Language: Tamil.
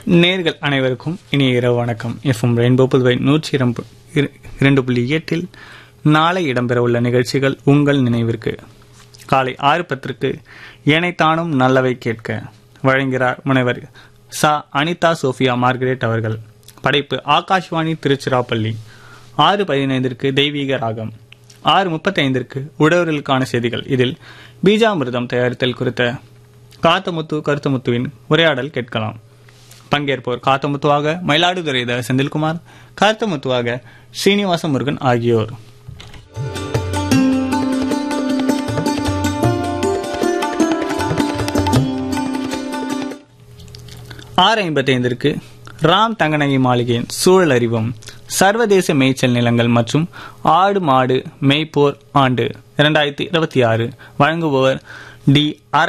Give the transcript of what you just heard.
நேர்கள் அனைவருக்கும் இனிய இரவு வணக்கம் எஃப்எம் ரெயின்போ புதுவை நூற்றி இரண்டு இர- இரண்டு புள்ளி எட்டில் நாளை இடம்பெறவுள்ள நிகழ்ச்சிகள் உங்கள் நினைவிற்கு காலை ஆறு பத்திற்கு ஏனைத்தானும் நல்லவை கேட்க வழங்குகிறார் முனைவர் ச அனிதா சோஃபியா மார்கரெட் அவர்கள் படைப்பு ஆகாஷ்வாணி திருச்சிராப்பள்ளி ஆறு பதினைந்திற்கு தெய்வீக ராகம் ஆறு முப்பத்தைந்திற்கு உழவர்களுக்கான செய்திகள் இதில் பீஜாமிர்தம் தயாரித்தல் குறித்த காத்தமுத்து கருத்தமுத்துவின் உரையாடல் கேட்கலாம் பங்கேற்போர் காத்தமுத்துவாக மயிலாடுதுறை த. செந்தில்குமார் கருத்தமுத்துவாக ஸ்ரீனிவாச முருகன் ஆகியோர் ஆறு ஐம்பத்தைந்திற்கு ராம் தங்கநகை மாளிகையின் சூழல் அறிவும் சர்வதேச மேய்ச்சல் நிலங்கள் மற்றும் ஆடு மாடு மேய்ப்போர் ஆண்டு இரண்டாயிரத்தி இருபத்தி ஆறு வழங்குபவர் டி அர